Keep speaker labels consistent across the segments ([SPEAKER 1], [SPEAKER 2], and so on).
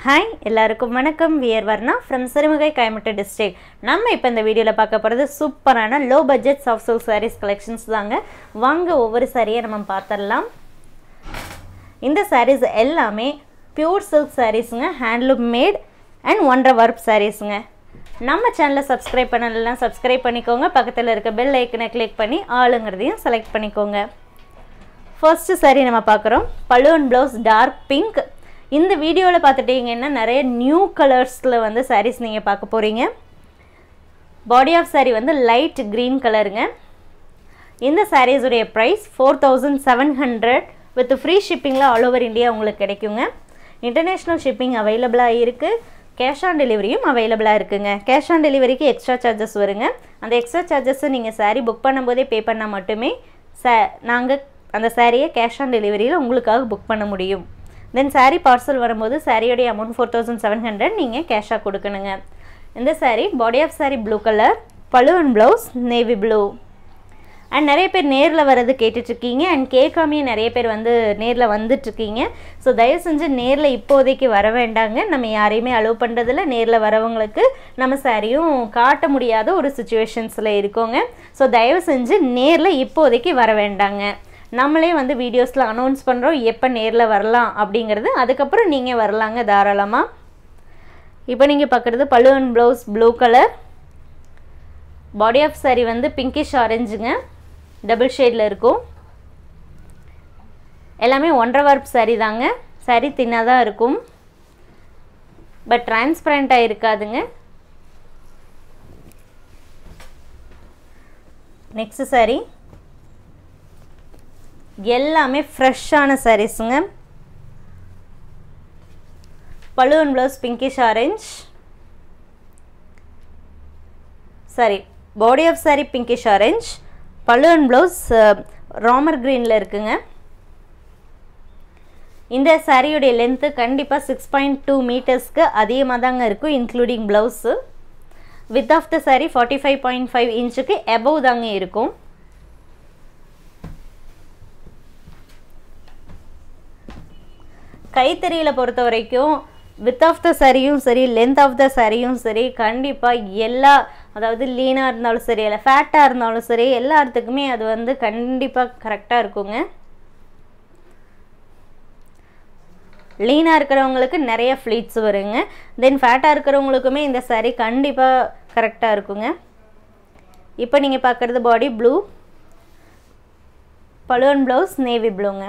[SPEAKER 1] hi எல்லாருக்கும் வணக்கம் we're Varna from Sirumugai Coimbatore district நம்ம இப்போ இந்த வீடியோவில் பார்க்க போகிறது சூப்பரான low budget soft silk sarees collections தாங்க வாங்க ஒவ்வொரு சாரியை நம்ம பார்த்துடலாம் இந்த சாரீஸ் எல்லாமே பியூர் சில்க் சாரீஸுங்க ஹேண்ட்லூம் மேட் அண்ட் ஒன்றரை ஒர்க் சாரீஸுங்க நம்ம சேனலை சப்ஸ்கிரைப் பண்ணலாம் சப்ஸ்கிரைப் பண்ணிக்கோங்க பக்கத்தில் இருக்க பெல் ஐக்கனை கிளிக் பண்ணி ஆளுங்கிறதையும் செலக்ட் பண்ணிக்கோங்க ஃபர்ஸ்ட்டு சாரீ நம்ம பார்க்குறோம் பலூன் ப்ளவுஸ் டார்க் பிங்க் இந்த வீடியோவில் பார்த்துட்டிங்கன்னா நிறைய நியூ கலர்ஸில் வந்து சாரீஸ் நீங்கள் பார்க்க போகிறீங்க பாடி ஆஃப் சாரீ வந்து லைட் க்ரீன் கலருங்க இந்த சாரீஸுடைய price four thousand seven hundred with free ஷிப்பிங்கில் ஆல் ஓவர் இந்தியா உங்களுக்கு கிடைக்குங்க இன்டர்நேஷ்னல் ஷிப்பிங் அவைலபிளாக இருக்குது கேஷ் ஆன் டெலிவரியும் அவைலபிளாக இருக்குங்க கேஷ் ஆன் டெலிவரிக்கு எக்ஸ்ட்ரா சார்ஜஸ் வருங்க அந்த எக்ஸ்ட்ரா சார்ஜஸை நீங்கள் சாரீ புக் பண்ணும்போதே பே பண்ணால் மட்டுமே ச நாங்கள் அந்த சாரியை கேஷ் ஆன் டெலிவரியில் உங்களுக்காக புக் பண்ண முடியும் தென் சாரீ பார்சல் வரும்போது சாரியோடைய amount four thousand seven hundred நீங்கள் கேஷாக கொடுக்கணுங்க இந்த saree body of saree blue colour பழுவன் ப்ளவுஸ் நேவி ப்ளூ அண்ட் நிறைய பேர் நேரில் வர்றது கேட்டுட்ருக்கீங்க அண்ட் கேட்காமையே நிறைய பேர் வந்து நேரில் வந்துட்ருக்கீங்க ஸோ தயவு செஞ்சு நேரில் இப்போதைக்கு வர வேண்டாங்க நம்ம யாரையுமே அலோவ் பண்ணுறதில்ல நேரில் வரவங்களுக்கு நம்ம சாரியும் காட்ட முடியாத ஒரு சுச்சுவேஷன்ஸில் இருக்கோங்க ஸோ தயவு செஞ்சு நேரில் இப்போதைக்கு வர வேண்டாங்க நம்மளே வந்து வீடியோஸில் அனௌன்ஸ் பண்ணுறோம் எப்போ நேரில் வரலாம் அப்படிங்கிறது அதுக்கப்புறம் நீங்கள் வரலாங்க தாராளமாக இப்போ நீங்கள் பார்க்குறது பழுவன் blouse blue colour body of saree வந்து பிங்கிஷ் ஆரஞ்சுங்க டபுள் ஷேடில் இருக்கும் எல்லாமே ஒன்றரை வார்ப் சாரி தாங்க சாரி தின்னாக தான் இருக்கும் பட் டிரான்ஸ்பரண்ட்டாக இருக்காதுங்க நெக்ஸ்ட் சாரி எல்லாமே ஃப்ரெஷ்ஷான சாரீஸுங்க பழுவன் blouse pinkish orange saree body of saree pinkish orange பழுவன் ப்ளவுஸ் ராமர் க்ரீனில் இருக்குங்க இந்த சாரியுடைய லென்த்து கண்டிப்பாக சிக்ஸ் பாயிண்ட் டூ மீட்டர்ஸ்க்கு அதிகமாக தாங்க இருக்கும் including blouse with of the saree forty five point five இன்ச்சுக்கு எபவ் தாங்க இருக்கும் கைத்தறியில் பொறுத்த வரைக்கும் வித் ஆஃப் த சரியும் சரி லென்த் ஆஃப் த சரியும் சரி கண்டிப்பாக எல்லா அதாவது லீனாக இருந்தாலும் சரி இல்லை ஃபேட்டாக இருந்தாலும் சரி எல்லாத்துக்குமே அது வந்து கண்டிப்பாக கரெக்டாக இருக்குங்க லீனாக இருக்கிறவங்களுக்கு நிறைய ஃப்ளீட்ஸ் வருங்க தென் ஃபேட்டாக இருக்கிறவங்களுக்குமே இந்த சாரீ கண்டிப்பாக கரெக்டாக இருக்குங்க இப்போ நீங்கள் பார்க்குறது பாடி ப்ளூ பலுவன் ப்ளவுஸ் நேவி ப்ளூங்க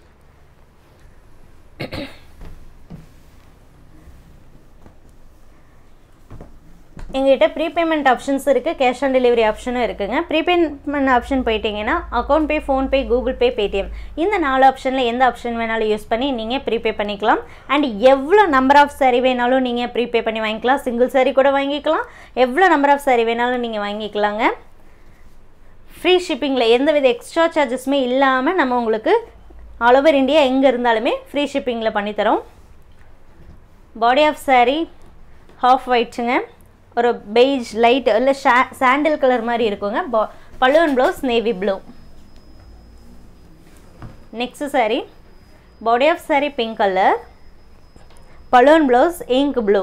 [SPEAKER 1] எங்ககிட்ட ப்ரீபேமெண்ட் ஆப்ஷன்ஸ் இருக்குது கேஷ் ஆன் டெலிவரி ஆப்ஷனும் இருக்குங்க ப்ரீபேமெண்ட் ஆப்ஷன் போயிட்டீங்கன்னா account pay PhonePe Google Pay Paytm இந்த நாலு ஆப்ஷனில் எந்த ஆப்ஷன் வேணாலும் யூஸ் பண்ணி நீங்கள் ப்ரீபே பண்ணிக்கலாம் அண்ட் எவ்வளோ நம்பர் ஆஃப் சாரி வேணாலும் நீங்கள் ப்ரீபே பண்ணி வாங்கிக்கலாம் சிங்கிள் சாரி கூட வாங்கிக்கலாம் எவ்வளோ நம்பர் ஆஃப் சாரி வேணாலும் நீங்கள் வாங்கிக்கலாங்க ஃப்ரீ ஷிப்பிங்கில் எந்த வித எக்ஸ்ட்ரா சார்ஜஸுமே இல்லாமல் நம்ம உங்களுக்கு ஆல் ஓவர் இந்தியா எங்கே இருந்தாலுமே ஃப்ரீ ஷிப்பிங்கில் பண்ணித்தரோம் பாடி ஆஃப் சாரீ ஹாஃப் ஒயிட்ஸுங்க ஒரு பெய்ஜ் லைட் இல்லை ஷா சாண்டில் கலர் மாதிரி இருக்குங்க பா பழுவன் blouse navy blue next saree body of saree pink colour பழுவன் blouse ink blue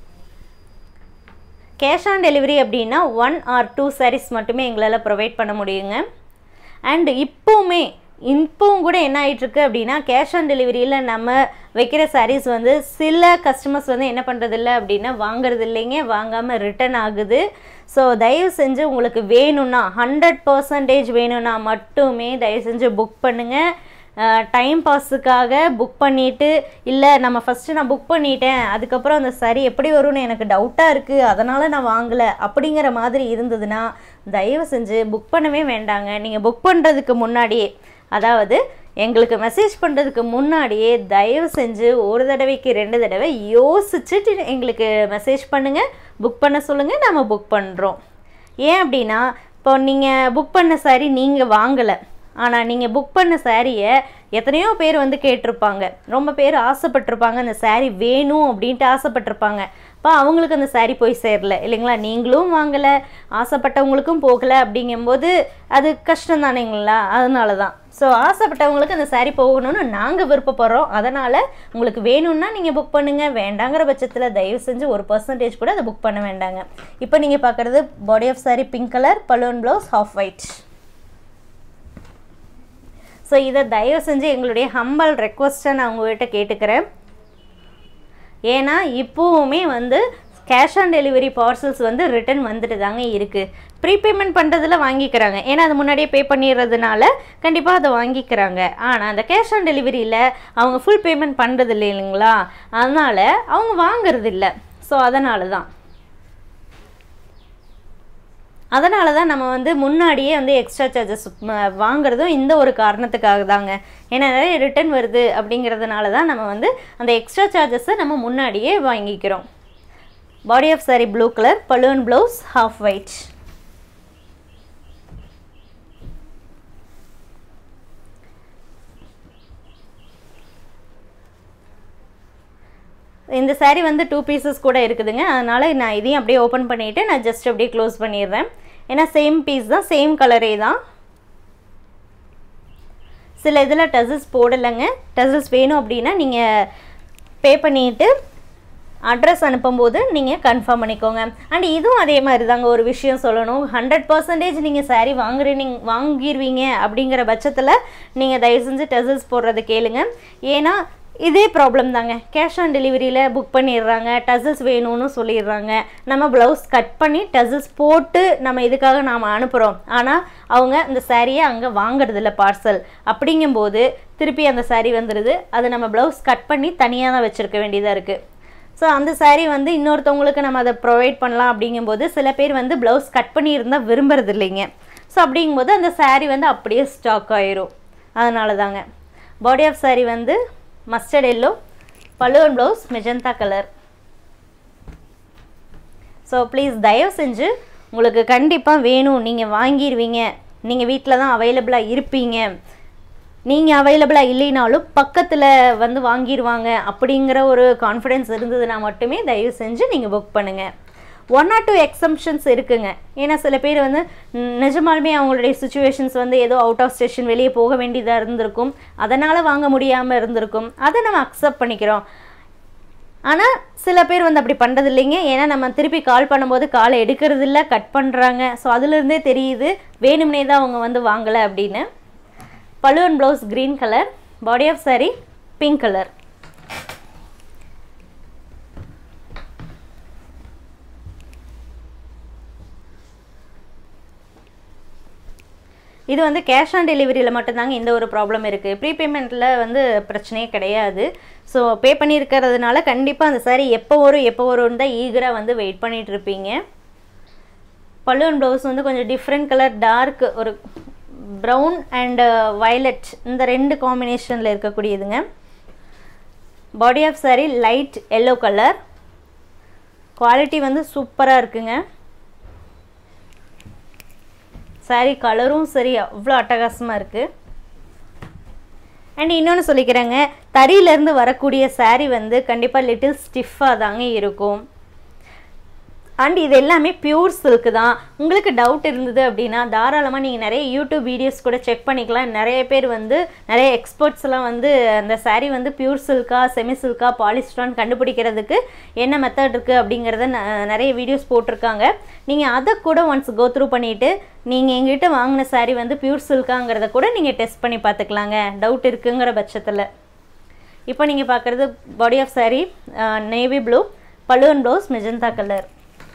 [SPEAKER 1] cash on delivery அப்படின்னா ஒன் ஆர் டூ சாரீஸ் மட்டுமே எங்களால் ப்ரொவைட் பண்ண முடியுங்க அண்ட் இப்போவுமே இப்போவும் கூட என்ன ஆகிட்டுருக்கு அப்படின்னா கேஷ் ஆன் டெலிவரியில் நம்ம வைக்கிற சாரீஸ் வந்து சில கஸ்டமர்ஸ் வந்து என்ன பண்ணுறதில்ல அப்படின்னா வாங்குறது இல்லைங்க வாங்காமல் ரிட்டன் ஆகுது ஸோ தயவு செஞ்சு உங்களுக்கு வேணும்னா ஹண்ட்ரட் பர்சன்டேஜ் வேணும்னா மட்டுமே தயவு செஞ்சு புக் பண்ணுங்கள் டைம் பாஸுக்காக புக் பண்ணிவிட்டு இல்லை நம்ம ஃபஸ்ட்டு நான் புக் பண்ணிட்டேன் அதுக்கப்புறம் அந்த சரி எப்படி வரும்னு எனக்கு டவுட்டாக இருக்குது அதனால் நான் வாங்கலை அப்படிங்கிற மாதிரி இருந்ததுன்னா தயவு செஞ்சு புக் பண்ணவே வேண்டாங்க நீங்கள் புக் பண்ணுறதுக்கு முன்னாடியே அதாவது எங்களுக்கு மெசேஜ் பண்ணுறதுக்கு முன்னாடியே தயவு செஞ்சு ஒரு தடவைக்கு ரெண்டு தடவை யோசிச்சுட்டு எங்களுக்கு மெசேஜ் பண்ணுங்கள் புக் பண்ண சொல்லுங்கள் நம்ம புக் பண்ணுறோம் ஏன் அப்படின்னா இப்போ நீங்கள் புக் பண்ண சாரி நீங்கள் வாங்கலை ஆனால் நீங்கள் புக் பண்ண சாரியை எத்தனையோ பேர் வந்து கேட்டிருப்பாங்க ரொம்ப பேர் ஆசைப்பட்டிருப்பாங்க அந்த சாரீ வேணும் அப்படின்ட்டு ஆசைப்பட்டிருப்பாங்க இப்போ அவங்களுக்கு அந்த சாரீ போய் சேரல இல்லைங்களா நீங்களும் வாங்கலை ஆசைப்பட்டவங்களுக்கும் போகலை அப்படிங்கும்போது அது கஷ்டம் தானேங்களா அதனால தான் ஸோ ஆசைப்பட்டவங்களுக்கு அந்த saree போகணும்னு நாங்கள் விருப்பப்படுறோம் அதனால் உங்களுக்கு வேணும்னா நீங்கள் புக் பண்ணுங்கள் வேண்டாங்கிற பட்சத்தில் தயவு செஞ்சு ஒரு பர்சன்டேஜ் கூட அதை புக் பண்ண வேண்டாங்க இப்போ நீங்கள் பார்க்குறது body of saree pink colour balloon blouse half white so இதை தயவு செஞ்சு எங்களுடைய ஹம்பல் ரெக்வஸ்ட்டை நான் உங்கள்கிட்ட கேட்டுக்கிறேன் ஏன்னா இப்போவுமே வந்து கேஷ் ஆன் டெலிவரி பார்சல்ஸ் வந்து ரிட்டர்ன் வந்துட்டு தாங்க இருக்குது ப்ரீபேமெண்ட் பண்ணுறதுல வாங்கிக்கிறாங்க ஏன்னா அது முன்னாடியே பே பண்ணிடுறதுனால கண்டிப்பாக அதை வாங்கிக்கிறாங்க ஆனால் அந்த கேஷ் ஆன் டெலிவரியில் அவங்க ஃபுல் பேமெண்ட் பண்ணுறது இல்லை இல்லைங்களா அதனால் அவங்க வாங்குறது இல்லை ஸோ அதனால தான் அதனால தான் நம்ம வந்து முன்னாடியே வந்து எக்ஸ்ட்ரா சார்ஜஸ் வாங்குறதும் இந்த ஒரு காரணத்துக்காக தாங்க ஏன்னா நிறைய ரிட்டர்ன் வருது அப்படிங்கிறதுனால தான் நம்ம வந்து அந்த எக்ஸ்ட்ரா சார்ஜஸை நம்ம முன்னாடியே வாங்கிக்கிறோம் body of saree blue colour balloon blouse half white இந்த saree வந்து டூ பீசஸ் கூட இருக்குதுங்க அதனால் நான் இதையும் அப்படியே ஓப்பன் பண்ணிவிட்டு நான் ஜஸ்ட் அப்படியே க்ளோஸ் பண்ணிடுறேன் ஏன்னா சேம் பீஸ் தான் சேம் கலரே தான் சில இதில் டசல்ஸ் போடலைங்க டசல்ஸ் வேணும் அப்படின்னா நீங்கள் பே பண்ணிவிட்டு அட்ரஸ் அனுப்பும்போது நீங்கள் கன்ஃபார்ம் பண்ணிக்கோங்க அண்ட் இதுவும் அதே மாதிரி தாங்க ஒரு விஷயம் சொல்லணும் ஹண்ட்ரட் பர்சன்டேஜ் நீங்கள் saree வாங்குறீங்க வாங்கிடுவீங்க அப்படிங்கிற பட்சத்தில் நீங்கள் தயவு செஞ்சு டசல்ஸ் போடுறது கேளுங்க ஏன்னா இதே ப்ராப்ளம் தாங்க கேஷ் ஆன் டெலிவரியில் புக் பண்ணிடுறாங்க டசல்ஸ் வேணும்னு சொல்லிடுறாங்க நம்ம ப்ளவுஸ் கட் பண்ணி டசல்ஸ் போட்டு நம்ம இதுக்காக நாம் அனுப்புகிறோம் ஆனால் அவங்க அந்த சாரியை அங்கே வாங்குறதில்ல பார்சல் அப்படிங்கும்போது திருப்பி அந்த saree வந்துடுது அது நம்ம ப்ளவுஸ் கட் பண்ணி தனியாக தான் வச்சுருக்க வேண்டியதாக இருக்குது ஸோ அந்த saree வந்து இன்னொருத்தவங்களுக்கு நம்ம அதை ப்ரொவைட் பண்ணலாம் அப்படிங்கும்போது சில பேர் வந்து ப்ளவுஸ் கட் பண்ணியிருந்தால் விரும்புறது இல்லைங்க ஸோ அப்படிங்கும்போது அந்த saree வந்து அப்படியே ஸ்டாக் ஆயிரும் அதனால தாங்க பாடி ஆஃப் saree வந்து மஸ்டர்ட் எல்லோ பலூன் blouse magenta colour so please தயவு செஞ்சு உங்களுக்கு கண்டிப்பாக வேணும் நீங்கள் வாங்கிடுவீங்க நீங்கள் வீட்டில் தான் அவைலபிளாக இருப்பீங்க நீங்கள் அவைலபிளாக இல்லைனாலும் பக்கத்தில் வந்து வாங்கிடுவாங்க அப்படிங்கிற ஒரு கான்ஃபிடென்ஸ் இருந்ததுன்னா மட்டுமே தயவு செஞ்சு நீங்கள் புக் பண்ணுங்கள் ஒன் ஆர் டூ எக்ஸம்ஷன்ஸ் இருக்குங்க ஏன்னா சில பேர் வந்து ம், நிஜமாலுமே அவங்களுடைய சுச்சுவேஷன்ஸ் வந்து ஏதோ அவுட் ஆஃப் ஸ்டேஷன் வெளியே போக வேண்டியதாக இருந்திருக்கும் அதனால் வாங்க முடியாமல் இருந்திருக்கும் அதை நம்ம அக்செப்ட் பண்ணிக்கிறோம் ஆனால் சில பேர் வந்து அப்படி பண்ணுறது இல்லைங்க ஏன்னா நம்ம திருப்பி கால் பண்ணும்போது காலை எடுக்கிறது இல்லை கட் பண்ணுறாங்க ஸோ அதுலேருந்தே தெரியுது வேணும்னே தான் அவங்க வந்து வாங்கலை அப்படின்னு பலூன் blouse green colour body of saree pink colour இது வந்து கேஷ் ஆன் டெலிவரியில் மட்டும்தாங்க இந்த ஒரு ப்ராப்ளம் இருக்குது ப்ரீபேமெண்ட்டில் வந்து பிரச்சனையே கிடையாது ஸோ பே பண்ணியிருக்கிறதுனால கண்டிப்பாக அந்த saree எப்போ வரும் எப்போ வரும்னு தான் ஈகராக வந்து வெயிட் பண்ணிட்டு இருப்பீங்க பல்லுவன் ப்ளவுஸ் வந்து கொஞ்சம் டிஃப்ரெண்ட் கலர் டார்க் ஒரு ப்ரௌன் அண்ட் வயலட் இந்த ரெண்டு காம்பினேஷனில் இருக்கக்கூடியதுங்க body of saree light yellow colour quality வந்து சூப்பராக இருக்குங்க saree கலரும் சரி அவ்வளோ அட்டகாசமாக இருக்குது அண்ட் இன்னொன்று சொல்லிக்கிறேங்க தறியிலேருந்து வரக்கூடிய saree வந்து கண்டிப்பாக லிட்டில் ஸ்டிஃபாக தாங்க இருக்கும் அண்ட் இது எல்லாமே பியூர் சில்க் தான் உங்களுக்கு டவுட் இருந்தது அப்படின்னா தாராளமாக நீங்கள் நிறைய யூடியூப் வீடியோஸ் கூட செக் பண்ணிக்கலாம் நிறைய பேர் வந்து நிறைய எக்ஸ்பர்ட்ஸ் எல்லாம் வந்து அந்த saree வந்து பியூர் சில்கா செமி சில்கா பாலிஸ்டான் கண்டுபிடிக்கிறதுக்கு என்ன மெத்தட் இருக்குது அப்படிங்கிறத ந- நிறைய வீடியோஸ் போட்டிருக்காங்க நீங்கள் அதை கூட ஒன்ஸ் கோ த்ரூ பண்ணிவிட்டு நீங்கள் எங்கிட்ட வாங்கின saree வந்து பியூர் சில்காங்கிறத கூட நீங்கள் டெஸ்ட் பண்ணி பார்த்துக்கலாங்க டவுட் இருக்குங்கிற பட்சத்தில் இப்போ நீங்கள் பார்க்குறது body of saree navy blue balloon blouse magenta colour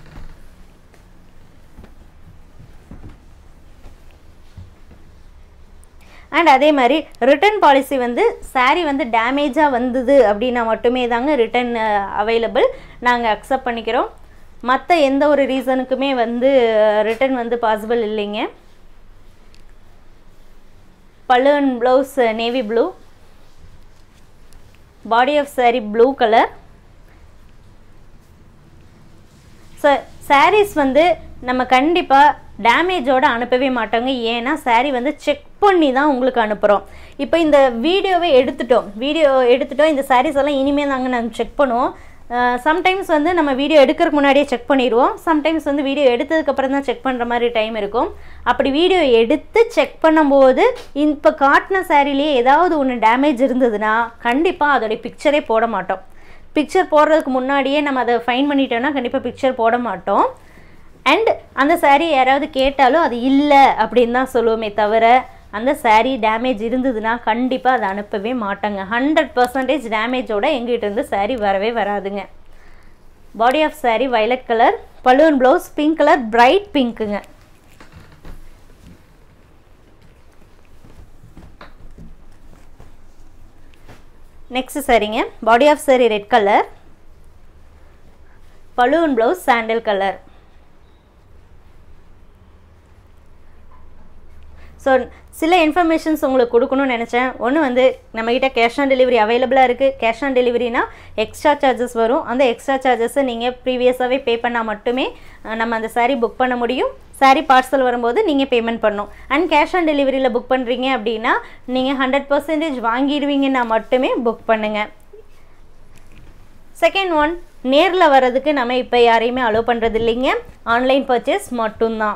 [SPEAKER 1] and அதே மாதிரி ரிட்டர்ன் பாலிசி வந்து saree வந்து டேமேஜாக வந்தது அப்படின்னா மட்டுமே தாங்க ரிட்டர்ன் அவைலபிள் நாங்கள் அக்செப்ட் பண்ணிக்கிறோம் மற்ற எந்த ஒரு ரீசனுக்குமே வந்து ரிட்டர்ன் வந்து பாசிபிள் இல்லைங்க பல்லுவன் blouse navy blue body of saree blue colour so sarees வந்து நம்ம கண்டிப்பாக டேமேஜோட அனுப்பவே மாட்டோங்க ஏன்னா saree வந்து செக் பண்ணி தான் உங்களுக்கு அனுப்புகிறோம் இப்போ இந்த வீடியோவை எடுத்துட்டோம் வீடியோ எடுத்துட்டோம் இந்த sarees எல்லாம் இனிமேல் நாங்கள் நாங்கள் செக் பண்ணுவோம் சம்டைம்ஸ் வந்து நம்ம வீடியோ எடுக்கிறதுக்கு முன்னாடியே செக் பண்ணிடுவோம் சம்டைம்ஸ் வந்து வீடியோ எடுத்ததுக்கப்புறம் தான் செக் பண்ணுற மாதிரி டைம் இருக்கும் அப்படி வீடியோ எடுத்து செக் பண்ணும்போது இப்போ காட்டின சாரிலேயே ஏதாவது ஒன்று டேமேஜ் இருந்ததுன்னா கண்டிப்பாக அதோடைய பிக்சரே போட மாட்டோம் பிக்சர் போடுறதுக்கு முன்னாடியே நம்ம அதை ஃபைன் பண்ணிட்டோம்னா கண்டிப்பாக பிக்சர் போட மாட்டோம் அண்ட் அந்த saree யாராவது கேட்டாலும் அது இல்லை அப்படின்னு தான் சொல்லுவோமே தவிர அந்த saree டேமேஜ் இருந்ததுன்னா கண்டிப்பாக அதை அனுப்பவே மாட்டாங்க ஹண்ட்ரட் பர்சன்டேஜ் டேமேஜோட எங்கிட்ட இருந்து saree வரவே வராதுங்க body of saree violet colour balloon blouse pink colour bright பிங்க்குங்க நெக்ஸ்ட் சரிங்க body of saree red colour balloon blouse sandal colour so சில இன்ஃபர்மேஷன்ஸ் உங்களுக்கு கொடுக்கணும்னு நினச்சேன் ஒன்று வந்து நம்மக்கிட்ட கேஷ் ஆன் டெலிவரி அவைலபிளாக இருக்குது கேஷ் ஆன் டெலிவரினா எக்ஸ்ட்ரா சார்ஜஸ் வரும் அந்த எக்ஸ்ட்ரா சார்ஜஸை நீங்கள் ப்ரீவியஸாகவே பே பண்ணால் மட்டுமே அஹ், நம்ம அந்த saree புக் பண்ண முடியும் saree பார்சல் வரும்போது நீங்கள் பேமெண்ட் பண்ணணும் அண்ட் கேஷ் ஆன் டெலிவரியில் புக் பண்ணுறீங்க அப்படின்னா நீங்கள் ஹண்ட்ரட் பர்சன்டேஜ் வாங்கிடுவீங்கன்னா மட்டுமே புக் பண்ணுங்கள் செகண்ட் ஒன் நேரில் வர்றதுக்கு நம்ம இப்போ யாரையுமே அலோவ் பண்ணுறது இல்லைங்க ஆன்லைன் பர்ச்சேஸ் மட்டும்தான்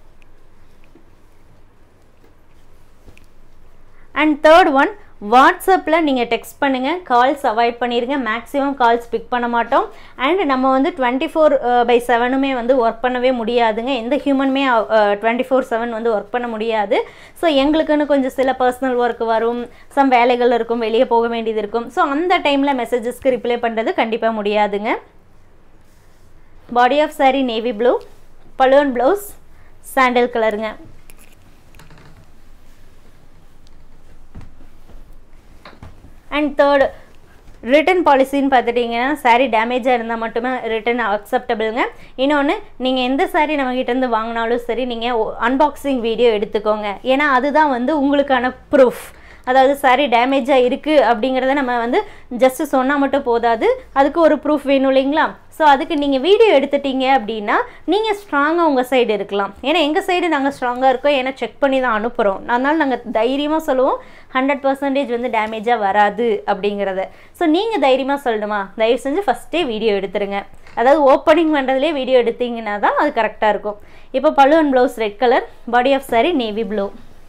[SPEAKER 1] அண்ட் தேர்ட் ஒன் வாட்ஸ்அப்பில் நீங்கள் டெக்ஸ்ட் பண்ணுங்கள் கால்ஸ் அவாய்ட் பண்ணிடுங்க மேக்ஸிமம் கால்ஸ் பிக் பண்ண மாட்டோம் அண்ட் நம்ம வந்து டுவெண்ட்டி ஃபோர் பை செவனுமே வந்து ஒர்க் பண்ணவே முடியாதுங்க எந்த ஹியூமனுமே டுவெண்ட்டி ஃபோர் செவன் வந்து ஒர்க் பண்ண முடியாது ஸோ எங்களுக்குன்னு கொஞ்சம் சில பர்சனல் ஒர்க் வரும் சம் வேலைகள் இருக்கும் வெளியே போக வேண்டியது இருக்கும் ஸோ அந்த டைமில் மெசேஜஸ்க்கு ரிப்ளை பண்ணுறது கண்டிப்பாக முடியாதுங்க body of saree navy blue balloon blouse sandal கலருங்க அண்ட் தேர்ட் ரிட்டன் பாலிசின்னு பார்த்துட்டிங்கன்னா saree டேமேஜாக இருந்தால் மட்டுமே ரிட்டன் அக்செப்டபிளுங்க இன்னொன்று நீங்கள் எந்த saree நம்மக்கிட்ட இருந்து வாங்கினாலும் சரி நீங்கள் அன்பாக்சிங் வீடியோ எடுத்துக்கோங்க ஏன்னா அதுதான் வந்து உங்களுக்கான ப்ரூஃப் அதாவது saree டேமேஜாக இருக்குது அப்படிங்கிறத நம்ம வந்து ஜஸ்ட் சொன்னால் மட்டும் போதாது அதுக்கு ஒரு ப்ரூஃப் வேணும் இல்லைங்களா ஸோ அதுக்கு நீங்கள் வீடியோ எடுத்துட்டீங்க அப்படின்னா நீங்கள் ஸ்ட்ராங்காக உங்கள் சைடு இருக்கலாம் ஏன்னா எங்கள் சைடு நாங்கள் ஸ்ட்ராங்காக இருக்கோம் ஏன்னா செக் பண்ணி தான் அனுப்புகிறோம் அதனால நாங்கள் தைரியமாக சொல்லுவோம் ஹண்ட்ரட் பர்சன்டேஜ் வந்து டேமேஜாக வராது அப்படிங்கிறத ஸோ நீங்கள் தைரியமாக சொல்லணுமா தயவு செஞ்சு ஃபஸ்ட்டே வீடியோ எடுத்துருங்க அதாவது ஓப்பனிங் பண்ணுறதுலேயே வீடியோ எடுத்தீங்கன்னா தான் அது கரெக்டாக இருக்கும் இப்போ பல்லுவன் blouse red colour body of saree navy blue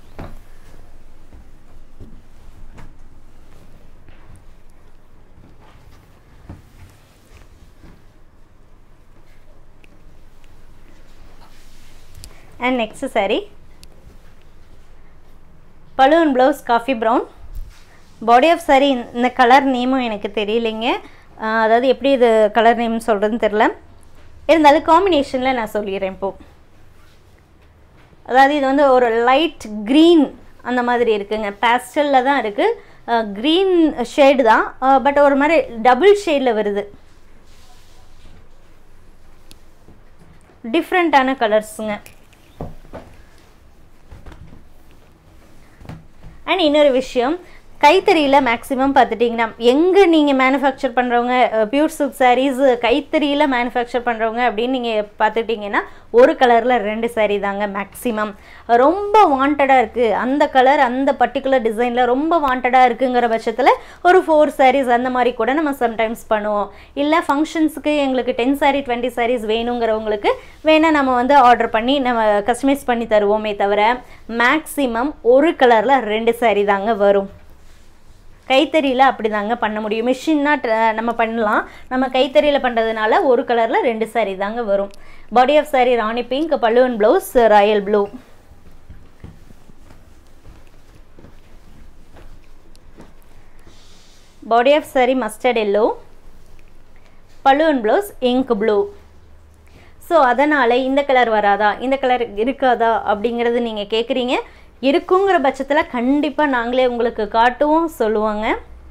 [SPEAKER 1] and next saree balloon blouse coffee brown body of saree இந்த கலர் நேமும் எனக்கு தெரியலைங்க ஆஹ் அதாவது எப்படி இது கலர் நேம் சொல்கிறதுன்னு தெரில இருந்தாலும் காம்பினேஷனில் நான் சொல்லிடுறேன் இப்போ அதாவது இது வந்து ஒரு லைட் க்ரீன் அந்த மாதிரி இருக்குங்க பேஸ்டலில் தான் இருக்குது க்ரீன் ஷேடு தான் பட் ஒரு மாதிரி டபுள் ஷேடில் வருது டிஃப்ரெண்ட்டான கலர்ஸுங்க அண்ட் இன்னொரு விஷயம் கைத்தறியில் மேக்ஸிமம் பார்த்துட்டிங்கன்னா எங்கே நீங்கள் மேனுஃபேக்சர் பண்ணுறவங்க பியூர் சில்க் சாரீஸ் கைத்தறியில் மேனுஃபேக்சர் பண்ணுறவங்க அப்படின்னு நீங்கள் பார்த்துட்டிங்கன்னா ஒரு கலரில் ரெண்டு saree தாங்க மேக்ஸிமம் ரொம்ப வாண்டடாக இருக்குது அந்த கலர் அந்த பர்டிகுலர் டிசைனில் ரொம்ப வாண்டடாக இருக்குங்கிற பட்சத்தில் ஒரு ஃபோர் sarees அந்த மாதிரி கூட நம்ம சம்டைம்ஸ் பண்ணுவோம் இல்லை ஃபங்க்ஷன்ஸுக்கு எங்களுக்கு டென் saree டுவெண்ட்டி sarees வேணுங்கிறவங்களுக்கு வேணால் நம்ம வந்து ஆர்டர் பண்ணி நம்ம கஸ்டமைஸ் பண்ணி தருவோமே தவிர மேக்ஸிமம் ஒரு கலரில் ரெண்டு saree தாங்க வரும் கைத்தறியில் அப்படி தாங்க பண்ண முடியும் மிஷின்னா நம்ம பண்ணலாம் நம்ம கைத்தறியில் பண்ணுறதுனால ஒரு கலரில் ரெண்டு saree தாங்க வரும் body of saree rani pink பல்லுவன் blouse royal blue body of saree mustard yellow பல்லுவன் ப்ளவுஸ் இங்க் ப்ளூ ஸோ அதனால் இந்த கலர் வராதா இந்த கலர் இருக்காதா அப்படிங்கிறது நீங்கள் கேட்குறீங்க இருக்குங்கிற பட்சத்தில் கண்டிப்பாக நாங்களே உங்களுக்கு காட்டுவோம் சொல்லுவாங்க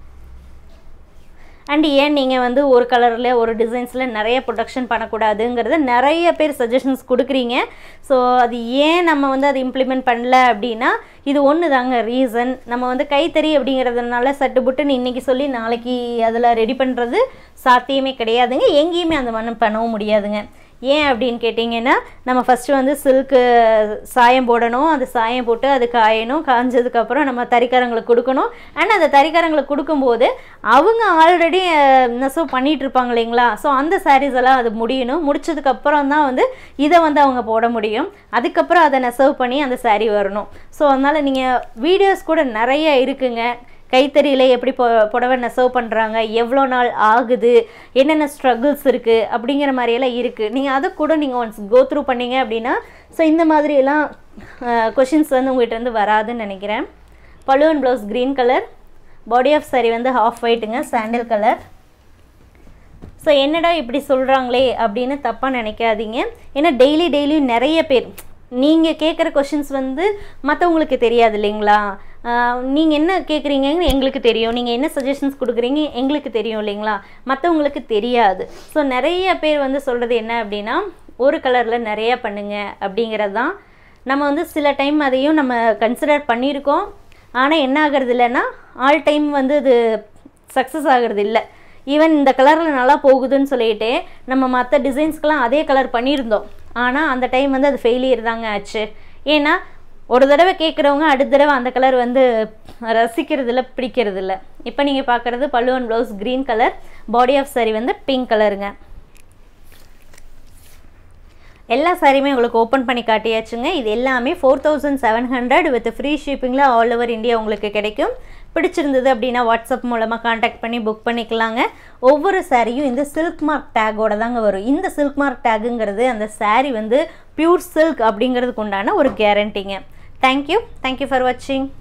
[SPEAKER 1] அண்ட் ஏன் நீங்கள் வந்து ஒரு கலரில் ஒரு டிசைன்ஸில் நிறைய ப்ரொடக்ஷன் பண்ணக்கூடாதுங்கிறத நிறைய பேர் சஜஷன்ஸ் கொடுக்குறீங்க ஸோ அது ஏன் நம்ம வந்து அதை இம்ப்ளிமெண்ட் பண்ணல அப்படின்னா இது ஒன்று தாங்க ரீசன் நம்ம வந்து கைத்தறி அப்படிங்கிறதுனால சட்டு புட்டுன்னு இன்றைக்கி சொல்லி நாளைக்கு அதில் ரெடி பண்ணுறது சாத்தியமே கிடையாதுங்க எங்கேயுமே அந்த மண்ணு பண்ணவும் முடியாதுங்க ஏன் அப்படின்னு கேட்டிங்கன்னா நம்ம ஃபஸ்ட்டு வந்து சில்க்கு சாயம் போடணும் அந்த சாயம் போட்டு அது காயணும் காஞ்சதுக்கப்புறம் நம்ம தறிக்காரங்களுக்கு கொடுக்கணும் அண்ட் அந்த தறிக்காரங்களுக்கு கொடுக்கும்போது அவங்க ஆல்ரெடி நெசவு பண்ணிகிட்டு இருப்பாங்க இல்லைங்களா ஸோ அந்த சாரீஸ் எல்லாம் அது முடியணும் முடிச்சதுக்கப்புறம் தான் வந்து இதை வந்து அவங்க போட முடியும் அதுக்கப்புறம் அதை நெசவு பண்ணி அந்த saree வரணும் ஸோ அதனால் நீங்கள் வீடியோஸ் கூட நிறைய இருக்குங்க கைத்தறியில் எப்படி பொ புடவை நெசவு பண்ணுறாங்க எவ்வளோ நாள் ஆகுது என்னென்ன ஸ்ட்ரகிள்ஸ் இருக்குது அப்படிங்கிற மாதிரியெல்லாம் இருக்குது நீங்கள் அதை கூட நீங்கள் ஒன்ஸ் கோ த்ரூ பண்ணீங்க அப்படின்னா ஸோ இந்த மாதிரியெல்லாம் கொஷின்ஸ் வந்து உங்கள்கிட்ட இருந்து வராதுன்னு நினைக்கிறேன் பழுவன் blouse green colour body of saree வந்து ஹாஃப் ஒயிட்டுங்க சாண்டில் கலர் ஸோ என்னடா இப்படி சொல்கிறாங்களே அப்படின்னு தப்பாக நினைக்காதீங்க ஏன்னா டெய்லி டெய்லி நிறைய பேர் நீங்கள் கேட்குற கொஷின்ஸ் வந்து மற்றவங்களுக்கு தெரியாது இல்லைங்களா நீங்கள் என்ன கேட்குறீங்கன்னு எங்களுக்கு தெரியும் நீங்கள் என்ன சஜஷன்ஸ் கொடுக்குறீங்க எங்களுக்கு தெரியும் இல்லைங்களா மற்றவங்களுக்கு தெரியாது ஸோ நிறைய பேர் வந்து சொல்கிறது என்ன அப்படின்னா ஒரு கலரில் நிறைய பண்ணுங்க அப்படிங்கிறது தான் நம்ம வந்து சில டைம் அதையும் நம்ம கன்சிடர் பண்ணியிருக்கோம் ஆனால் என்ன ஆகிறது இல்லைன்னா ஆல் டைம் வந்து இது சக்ஸஸ் ஆகிறது இல்லை ஈவன் இந்த கலரில் நல்லா போகுதுன்னு சொல்லிட்டு நம்ம மற்ற டிசைன்ஸ்க்கெலாம் அதே கலர் பண்ணியிருந்தோம் ஆனால் அந்த டைம் வந்து அது ஃபெயிலியர் தாங்க ஆச்சு ஏன்னா ஒரு தடவை கேட்குறவங்க அடுத்த தடவை அந்த கலர் வந்து ரசிக்கிறதில்ல பிடிக்கிறதில்ல இப்போ நீங்கள் பார்க்குறது பல்லுவன் blouse green colour body of saree வந்து பிங்க் கலருங்க எல்லா சாரியுமே உங்களுக்கு ஓப்பன் பண்ணி காட்டியாச்சுங்க இது எல்லாமே four thousand seven hundred with free ஷிப்பிங்கில் ஆல் ஓவர் இந்தியா உங்களுக்கு கிடைக்கும் பிடிச்சிருந்தது அப்படின்னா வாட்ஸ்அப் மூலமாக காண்டாக்ட் பண்ணி புக் பண்ணிக்கலாங்க ஒவ்வொரு சாரியும் இந்த சில்க் மார்க் டேக்கோட தாங்க வரும் இந்த சில்க் மார்க் டேக்குங்கிறது அந்த saree வந்து பியூர் சில்க் அப்படிங்கிறதுக்கு உண்டான ஒரு கேரண்டிங்க தேங்க்யூ தேங்க்யூ ஃபார் வாட்சிங்